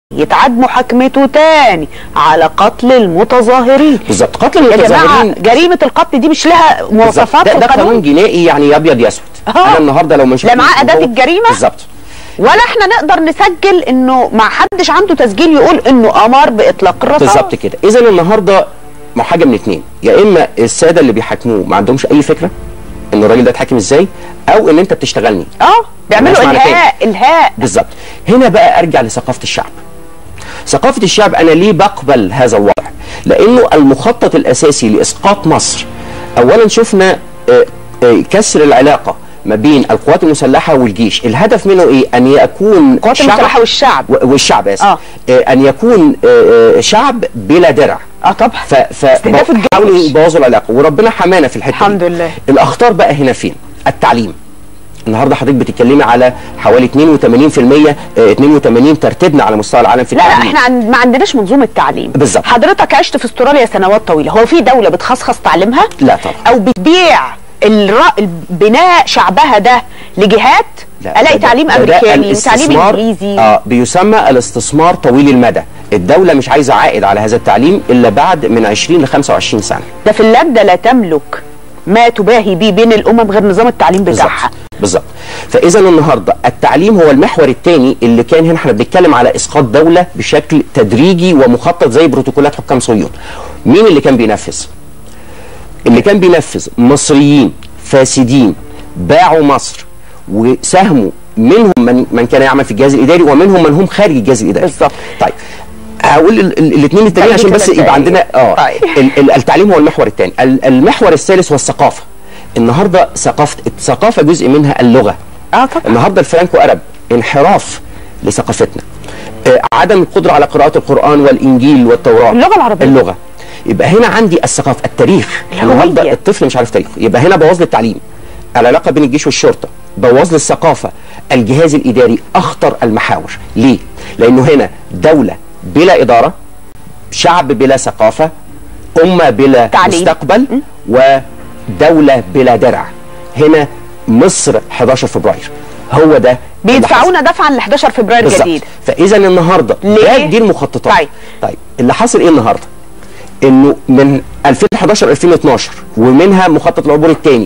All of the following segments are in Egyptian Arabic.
يتعاد محاكمته تاني على قتل المتظاهرين بالظبط قتل يا جماعه المتظاهرين جريمه القتل دي مش لها مواصفات ده, في ده قانون القانون جنائي يعني ابيض يسود آه. انا النهارده لو مش لا معاه أداة الجريمة؟ بالظبط ولا احنا نقدر نسجل انه ما حدش عنده تسجيل يقول انه امر باطلاق الرصاص بالظبط كده اذا النهارده ما حاجه من اتنين يا اما الساده اللي بيحاكموه ما عندهمش اي فكره ان الراجل ده اتحاكم ازاي او ان انت بتشتغلني اه بيعملوا معنى الهاء الهاء بالظبط هنا بقى ارجع لثقافه الشعب ثقافه الشعب انا ليه بقبل هذا الوضع لانه المخطط الاساسي لاسقاط مصر اولا شفنا آه، آه، كسر العلاقه ما بين القوات المسلحه والجيش الهدف منه ايه ان يكون القوات شعب- المسلحه والشعب و- والشعب اسف آه. آه. ان يكون آه، آه، شعب بلا درع اه طبعا ف ف استهداف الجيش. حاولوا يبوظوا العلاقه وربنا حمانا في الحته الحمد دي. لله. الاخطار بقى هنا فين التعليم النهارده حضرتك بتتكلمي على حوالي 82% آه، 82 ترتيبنا على مستوى العالم في لا لا التعليم احنا عن... ما عندناش منظومه تعليم بالظبط. حضرتك عشت في استراليا سنوات طويله هو في دوله بتخصخص تعليمها لا طبعا. او بتبيع الر... بناء شعبها ده لجهات لا، الاقي ده- تعليم ده- ده امريكاني وتعليم الاستثمار- انجليزي اه بيسمى الاستثمار طويل المدى الدولة مش عايزة عائد على هذا التعليم إلا بعد من 20 ل 25 سنة ده فنلندا لا تملك ما تباهي به بين الامم غير نظام التعليم بتاعها بالظبط فاذا النهارده التعليم هو المحور الثاني اللي كان هنا احنا بنتكلم على اسقاط دوله بشكل تدريجي ومخطط زي بروتوكولات حكام صهيون مين اللي كان بينفذ اللي كان بينفذ مصريين فاسدين باعوا مصر وساهموا منهم من, من كان يعمل في الجهاز الاداري ومنهم من هم خارج الجهاز الاداري بالظبط. طيب هقول الاثنين التانيين طيب عشان بس ثلاث يبقى دقايق. عندنا اه طيب. ال- ال- التعليم هو المحور الثاني المحور الثالث هو الثقافه النهارده ثقافه الثقافه جزء منها اللغه اه طبعا النهارده الفرانكو ارب انحراف لثقافتنا آه، عدم القدره على قراءه القران والانجيل والتوراه اللغة العربية. اللغه يبقى هنا عندي الثقافه التاريخ الهوية. النهارده الطفل مش عارف تاريخه يبقى هنا بوظ لي التعليم العلاقه بين الجيش والشرطه بوظ لي الثقافه الجهاز الاداري اخطر المحاور ليه لانه هنا دوله بلا اداره شعب بلا ثقافه امه بلا تعليم. مستقبل ودوله بلا درع هنا مصر 11 فبراير هو ده اللي حصل. بيدفعونا دفعا ل 11 فبراير بالظبط جديد فاذا النهارده ليه؟ ده دي المخططات طيب. طيب اللي حصل ايه النهارده انه من 2011 2012 ومنها مخطط العبور الثاني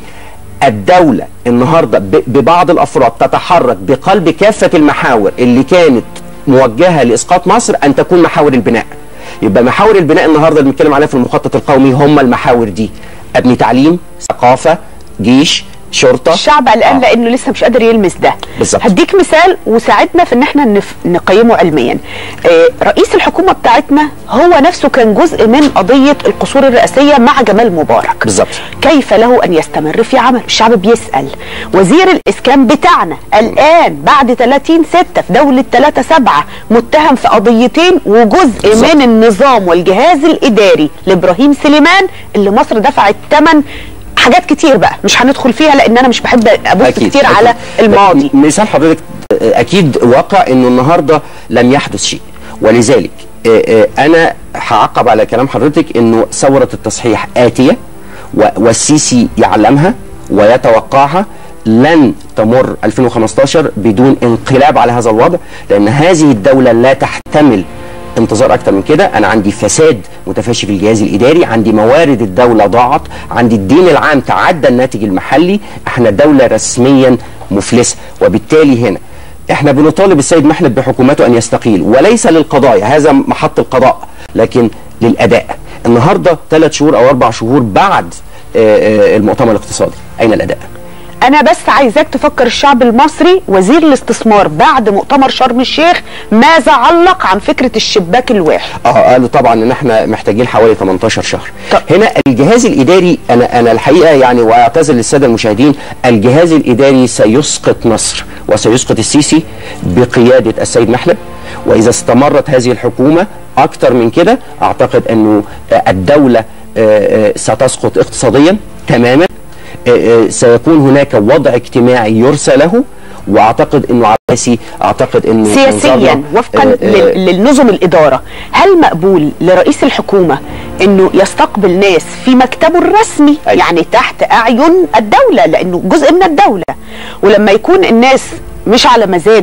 الدولة النهاردة ب- ببعض الأفراد تتحرك بقلب كافة المحاور اللي كانت موجهة لإسقاط مصر أن تكون محاور البناء يبقى محاور البناء النهاردة اللي بنتكلم عليها في المخطط القومي هم المحاور دي أبني تعليم ثقافة جيش شرطة الشعب قلقان آه. لانه لسه مش قادر يلمس ده بالظبط. هديك مثال وساعدنا في ان احنا نف... نقيمه علميا آه رئيس الحكومه بتاعتنا هو نفسه كان جزء من قضيه القصور الرئاسيه مع جمال مبارك بالظبط. كيف له ان يستمر في عمل الشعب بيسال وزير الاسكان بتاعنا الان بعد 30 6 في دوله 3 7 متهم في قضيتين وجزء بالظبط. من النظام والجهاز الاداري لابراهيم سليمان اللي مصر دفعت ثمن حاجات كتير بقى مش هندخل فيها لان انا مش بحب ابص كتير على أكيد. الماضي م- مثال حضرتك آه، اكيد واقع انه النهارده لم يحدث شيء ولذلك آه، آه، انا هعقب على كلام حضرتك انه ثوره التصحيح اتيه و- والسيسي يعلمها ويتوقعها لن تمر 2015 بدون انقلاب على هذا الوضع لان هذه الدوله لا تحتمل انتظار اكتر من كده انا عندي فساد متفشي في الجهاز الاداري عندي موارد الدوله ضاعت عندي الدين العام تعدى الناتج المحلي احنا دوله رسميا مفلسه وبالتالي هنا احنا بنطالب السيد محلب بحكومته ان يستقيل وليس للقضايا هذا محط القضاء لكن للاداء النهارده ثلاث شهور او اربع شهور بعد آه، آه، المؤتمر الاقتصادي اين الاداء انا بس عايزاك تفكر الشعب المصري وزير الاستثمار بعد مؤتمر شرم الشيخ ماذا علق عن فكره الشباك الواحد اه قالوا طبعا ان احنا محتاجين حوالي 18 شهر طب. هنا الجهاز الاداري انا انا الحقيقه يعني واعتذر للساده المشاهدين الجهاز الاداري سيسقط مصر وسيسقط السيسي بقياده السيد محلب واذا استمرت هذه الحكومه اكتر من كده اعتقد انه آه، الدوله آه، آه، ستسقط اقتصاديا تماما آه، آه، سيكون هناك وضع اجتماعي يرسى له واعتقد انه عباسي اعتقد انه سياسيا منظرنا، وفقا آه، آه، لل- للنظم الاداره هل مقبول لرئيس الحكومه انه يستقبل ناس في مكتبه الرسمي أيوة. يعني تحت اعين الدوله لانه جزء من الدوله ولما يكون الناس مش على مزاجه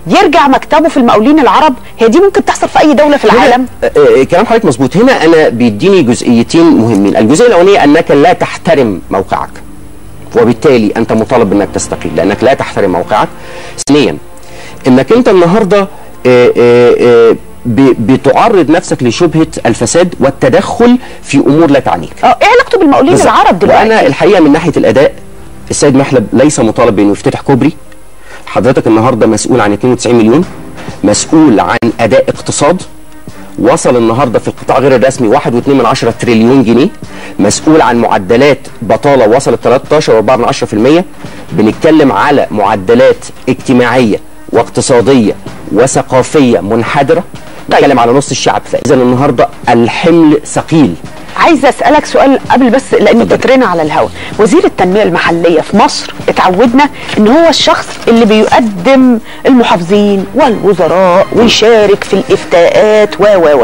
يرجع مكتبه في المقاولين العرب هي دي ممكن تحصل في اي دوله في العالم هنا آه، آه، كلام حضرتك مظبوط هنا انا بيديني جزئيتين مهمين الجزئيه الاولانيه انك لا تحترم موقعك وبالتالي انت مطالب انك تستقيل لانك لا تحترم موقعك ثانيا انك انت النهارده آه، آه، آه، ب- بتعرض نفسك لشبهه الفساد والتدخل في امور لا تعنيك اه ايه علاقته بالمقاولين بالظبط. العرب دلوقتي وانا الحقيقه من ناحيه الاداء السيد محلب ليس مطالب بانه يفتتح كوبري حضرتك النهارده مسؤول عن 92 مليون مسؤول عن اداء اقتصاد وصل النهارده في القطاع غير الرسمي 1.2 من عشرة تريليون جنيه مسؤول عن معدلات بطاله وصلت 13.4% بنتكلم على معدلات اجتماعيه واقتصاديه وثقافيه منحدره بنتكلم على نص الشعب فاذا النهارده الحمل ثقيل عايزه اسالك سؤال قبل بس لان بتترنا على الهوا وزير التنميه المحليه في مصر اتعودنا ان هو الشخص اللي بيقدم المحافظين والوزراء ويشارك في الافتاءات و و و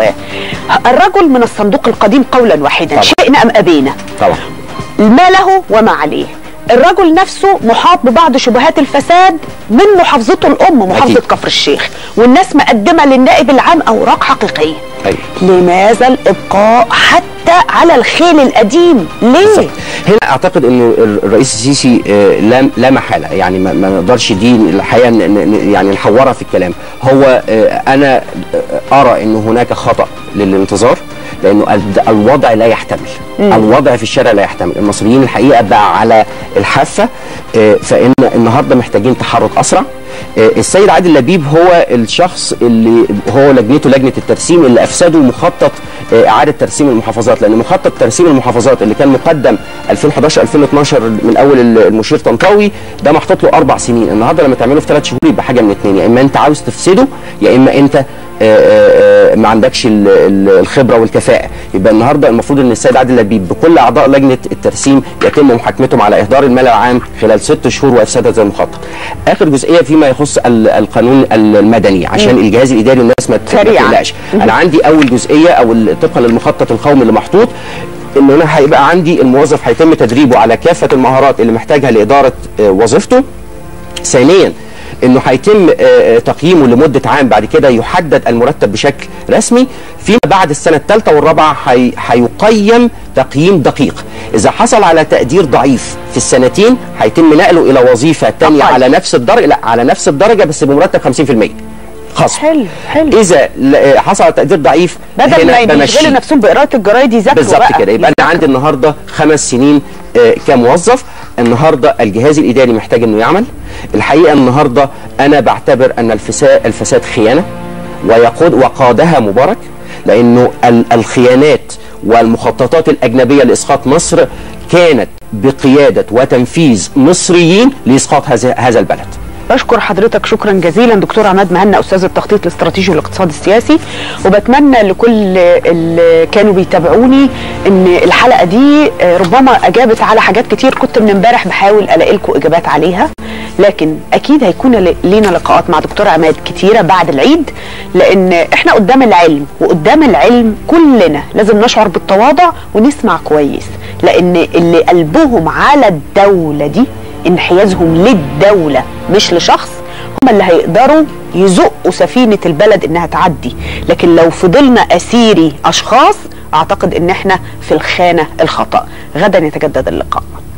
الرجل من الصندوق القديم قولا واحدا طبعا. شئنا ام ابينا طبعا ما له وما عليه الرجل نفسه محاط ببعض شبهات الفساد من محافظته الام محافظه أكيد. كفر الشيخ والناس مقدمه للنائب العام اوراق حقيقيه أيوة. لماذا الابقاء حتى على الخيل القديم ليه بالظبط. هنا اعتقد انه الرئيس السيسي آه، لا لا محاله يعني ما ما نقدرش دي الحقيقه ن- ن- يعني نحورها في الكلام هو آه، انا آه، ارى انه هناك خطا للانتظار لانه ال- الوضع لا يحتمل الوضع في الشارع لا يحتمل المصريين الحقيقه بقى على الحافه آه، فان النهارده محتاجين تحرك اسرع آه، السيد عادل لبيب هو الشخص اللي هو لجنته لجنه الترسيم اللي افسدوا مخطط آه، اعاده ترسيم المحافظات لان مخطط ترسيم المحافظات اللي كان مقدم 2011 2012 من اول المشير طنطاوي ده محطوط له اربع سنين النهارده لما تعمله في ثلاث شهور يبقى حاجه من اثنين يا اما انت عاوز تفسده يا اما انت آه، آه، آه، ما عندكش ال- ال- الخبره والكفاءه يبقى النهارده المفروض ان السيد عادل لبيب بكل اعضاء لجنه الترسيم يتم محاكمتهم على اهدار المال العام خلال ست شهور وافساد هذا المخطط اخر جزئيه فيما يخص ال- القانون المدني عشان الجهاز الاداري والناس ما ت- ما سريعاً. تقلقش انا عندي اول جزئيه او ال- طبقا للمخطط القومي اللي محطوط ان انا هيبقى عندي الموظف هيتم تدريبه على كافه المهارات اللي محتاجها لاداره آه، وظيفته ثانيا انه هيتم آه، آه، تقييمه لمده عام بعد كده يحدد المرتب بشكل رسمي فيما بعد السنه الثالثه والرابعه هي- هيقيم تقييم دقيق اذا حصل على تقدير ضعيف في السنتين هيتم نقله الى وظيفه ثانيه أقل. على نفس الدرجه لا على نفس الدرجه بس بمرتب 50% خاص حلو حلو اذا ل- حصل على تقدير ضعيف بدل هنا ما يشغلوا بمشيه. نفسهم بقراءه الجرايد يذاكروا بالظبط بقى كده يبقى انا يذاكروا. عندي النهارده خمس سنين آه، كموظف النهارده الجهاز الاداري محتاج انه يعمل الحقيقه النهارده انا بعتبر ان الفساد الفساد خيانه ويقود وقادها مبارك لانه ال- الخيانات والمخططات الاجنبيه لاسقاط مصر كانت بقياده وتنفيذ مصريين لاسقاط هذا هذا البلد بشكر حضرتك شكرا جزيلا دكتور عماد مهنا استاذ التخطيط الاستراتيجي والاقتصاد السياسي وبتمنى لكل اللي كانوا بيتابعوني ان الحلقه دي آه، ربما اجابت على حاجات كتير كنت من امبارح بحاول الاقي لكم اجابات عليها لكن اكيد هيكون ل- لينا لقاءات مع دكتور عماد كتيره بعد العيد لان احنا قدام العلم وقدام العلم كلنا لازم نشعر بالتواضع ونسمع كويس لان اللي قلبهم على الدوله دي انحيازهم للدولة مش لشخص هم اللي هيقدروا يزقوا سفينة البلد انها تعدي لكن لو فضلنا اسيري اشخاص اعتقد ان احنا في الخانة الخطأ غدا يتجدد اللقاء